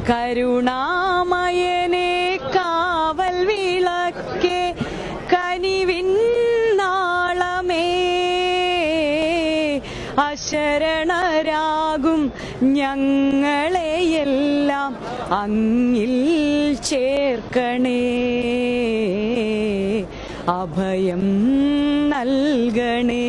കരുണാമയനെ കാവൽ വിളക്കേ കനിവിൻ നാളമേ അശരണരാകും ഞങ്ങളെയെല്ലാം അങ്ങിൽ ചേർക്കണേ അഭയം നൽകണേ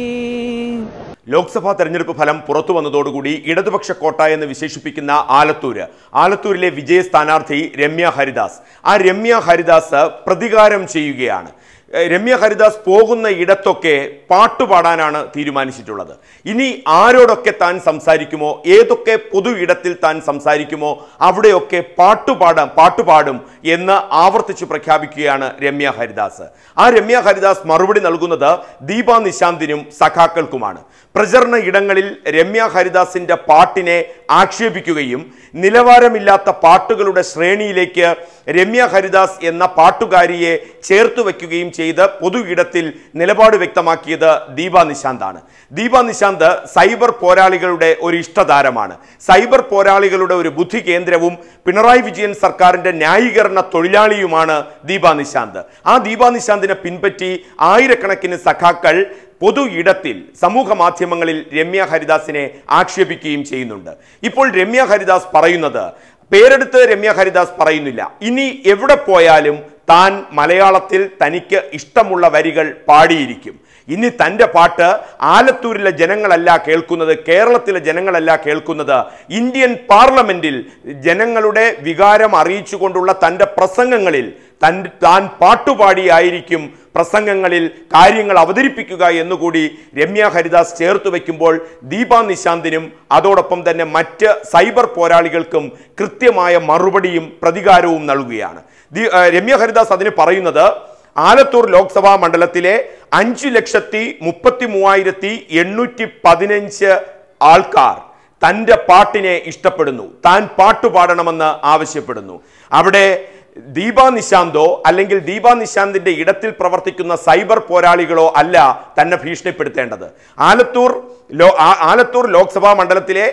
ലോക്സഭാ തെരഞ്ഞെടുപ്പ് ഫലം പുറത്തു വന്നതോടുകൂടി ഇടതുപക്ഷ കോട്ട എന്ന് വിശേഷിപ്പിക്കുന്ന ആലത്തൂര് ആലത്തൂരിലെ വിജയ സ്ഥാനാർത്ഥി രമ്യ ഹരിദാസ് ആ രമ്യ ഹരിദാസ് പ്രതികാരം ചെയ്യുകയാണ് ഏഹ് രമ്യ ഹരിദാസ് പോകുന്ന ഇടത്തൊക്കെ പാട്ടുപാടാനാണ് തീരുമാനിച്ചിട്ടുള്ളത് ഇനി ആരോടൊക്കെ താൻ സംസാരിക്കുമോ ഏതൊക്കെ പൊതു ഇടത്തിൽ താൻ സംസാരിക്കുമോ അവിടെയൊക്കെ പാട്ടുപാടാം പാട്ടുപാടും എന്ന് ആവർത്തിച്ച് പ്രഖ്യാപിക്കുകയാണ് രമ്യ ഹരിദാസ് ആ രമ്യ ഹരിദാസ് മറുപടി നൽകുന്നത് ദീപ നിശാന്തിനും സഖാക്കൾക്കുമാണ് പ്രചരണ ഇടങ്ങളിൽ രമ്യ ഹരിദാസിന്റെ പാട്ടിനെ ആക്ഷേപിക്കുകയും നിലവാരമില്ലാത്ത പാട്ടുകളുടെ ശ്രേണിയിലേക്ക് രമ്യ ഹരിദാസ് എന്ന പാട്ടുകാരിയെ ചേർത്ത് വയ്ക്കുകയും ചെയ്ത് പൊതു ഇടത്തിൽ നിലപാട് വ്യക്തമാക്കിയത് ദീപ നിശാന്താണ് ദീപ നിശാന്ത് സൈബർ പോരാളികളുടെ ഒരു ഇഷ്ടതാരമാണ് സൈബർ പോരാളികളുടെ ഒരു ബുദ്ധി കേന്ദ്രവും പിണറായി വിജയൻ സർക്കാരിന്റെ ന്യായീകരണ തൊഴിലാളിയുമാണ് ദീപ നിശാന്ത് ആ ദീപ നിശാന്തിനെ പിൻപറ്റി ആയിരക്കണക്കിന് സഖാക്കൾ പൊതു ഇടത്തിൽ സമൂഹ മാധ്യമങ്ങളിൽ രമ്യ ഹരിദാസിനെ ആക്ഷേപിക്കുകയും ചെയ്യുന്നുണ്ട് ഇപ്പോൾ രമ്യ ഹരിദാസ് പറയുന്നത് പേരെടുത്ത് രമ്യ ഹരിദാസ് പറയുന്നില്ല ഇനി എവിടെ പോയാലും താൻ മലയാളത്തിൽ തനിക്ക് ഇഷ്ടമുള്ള വരികൾ പാടിയിരിക്കും ഇനി തൻ്റെ പാട്ട് ആലത്തൂരിലെ ജനങ്ങളല്ല കേൾക്കുന്നത് കേരളത്തിലെ ജനങ്ങളല്ല കേൾക്കുന്നത് ഇന്ത്യൻ പാർലമെന്റിൽ ജനങ്ങളുടെ വികാരം അറിയിച്ചുകൊണ്ടുള്ള തൻ്റെ പ്രസംഗങ്ങളിൽ തൻ താൻ പാട്ടുപാടിയായിരിക്കും പ്രസംഗങ്ങളിൽ കാര്യങ്ങൾ അവതരിപ്പിക്കുക എന്നുകൂടി രമ്യ ഹരിദാസ് ചേർത്ത് വയ്ക്കുമ്പോൾ ദീപ നിശാന്തിനും അതോടൊപ്പം തന്നെ മറ്റ് സൈബർ പോരാളികൾക്കും കൃത്യമായ മറുപടിയും പ്രതികാരവും നൽകുകയാണ് ദി- ആ, രമ്യ ഹരിദാസ് അതിന് പറയുന്നത് ആലത്തൂർ ലോക്സഭാ മണ്ഡലത്തിലെ അഞ്ചു ലക്ഷത്തി മുപ്പത്തി മൂവായിരത്തി എണ്ണൂറ്റി പതിനഞ്ച് ആൾക്കാർ തൻ്റെ പാട്ടിനെ ഇഷ്ടപ്പെടുന്നു താൻ പാട്ട് പാടണമെന്ന് ആവശ്യപ്പെടുന്നു അവിടെ ദീപ നിശാന്തോ അല്ലെങ്കിൽ ദീപ നിശാന്തിന്റെ ഇടത്തിൽ പ്രവർത്തിക്കുന്ന സൈബർ പോരാളികളോ അല്ല തന്നെ ഭീഷണിപ്പെടുത്തേണ്ടത് ആലത്തൂർ ലോ ആ- ആലത്തൂർ ലോക്സഭാ മണ്ഡലത്തിലെ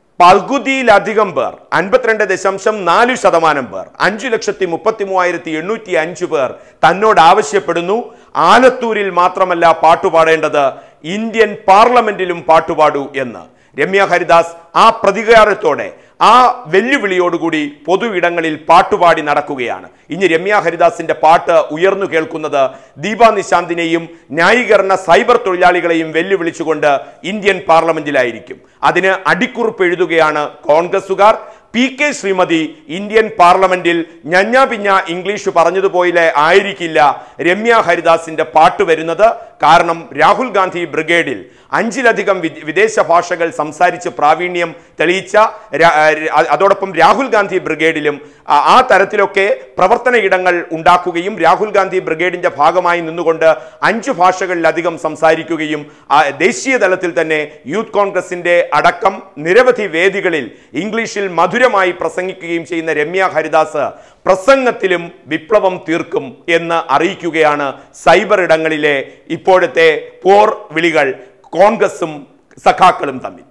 പകുതിയിലധികം പേർ അൻപത്തിരണ്ട് ദശാംശം നാല് ശതമാനം പേർ അഞ്ചു ലക്ഷത്തി മുപ്പത്തി മൂവായിരത്തി എണ്ണൂറ്റി അഞ്ച് പേർ തന്നോട് ആവശ്യപ്പെടുന്നു ആലത്തൂരിൽ മാത്രമല്ല പാട്ടുപാടേണ്ടത് ഇന്ത്യൻ പാർലമെന്റിലും പാട്ടുപാടൂ എന്ന് രമ്യ ഹരിദാസ് ആ പ്രതികാരത്തോടെ ആ വെല്ലുവിളിയോടുകൂടി പൊതു ഇടങ്ങളിൽ പാട്ടുപാടി നടക്കുകയാണ് ഇനി രമ്യ ഹരിദാസിന്റെ പാട്ട് ഉയർന്നു കേൾക്കുന്നത് ദീപ നിശാന്തിനെയും ന്യായീകരണ സൈബർ തൊഴിലാളികളെയും വെല്ലുവിളിച്ചുകൊണ്ട് ഇന്ത്യൻ പാർലമെന്റിലായിരിക്കും അതിന് അടിക്കുറിപ്പ് എഴുതുകയാണ് കോൺഗ്രസുകാർ പി കെ ശ്രീമതി ഇന്ത്യൻ പാർലമെന്റിൽ ഞഞ്ഞ പിഞ്ഞ ഇംഗ്ലീഷ് പറഞ്ഞതുപോലെ ആയിരിക്കില്ല രമ്യ ഹരിദാസിന്റെ പാട്ട് വരുന്നത് കാരണം രാഹുൽ ഗാന്ധി ബ്രിഗേഡിൽ അഞ്ചിലധികം വി- വിദേശ ഭാഷകൾ സംസാരിച്ച് പ്രാവീണ്യം തെളിയിച്ച രാ- ആ, അതോടൊപ്പം രാഹുൽ ഗാന്ധി ബ്രിഗേഡിലും ആ, ആ തരത്തിലൊക്കെ പ്രവർത്തന ഇടങ്ങൾ ഉണ്ടാക്കുകയും രാഹുൽ ഗാന്ധി ബ്രിഗേഡിന്റെ ഭാഗമായി നിന്നുകൊണ്ട് അഞ്ച് ഭാഷകളിലധികം സംസാരിക്കുകയും ആ, ദേശീയ തലത്തിൽ തന്നെ യൂത്ത് കോൺഗ്രസിന്റെ അടക്കം നിരവധി വേദികളിൽ ഇംഗ്ലീഷിൽ മധുരമായി പ്രസംഗിക്കുകയും ചെയ്യുന്ന രമ്യ ഹരിദാസ് പ്രസംഗത്തിലും വിപ്ലവം തീർക്കും എന്ന് അറിയിക്കുകയാണ് സൈബർ ഇടങ്ങളിലെ ഇപ്പോഴത്തെ പോർ വിളികൾ കോൺഗ്രസും സഖാക്കളും തമ്മിൽ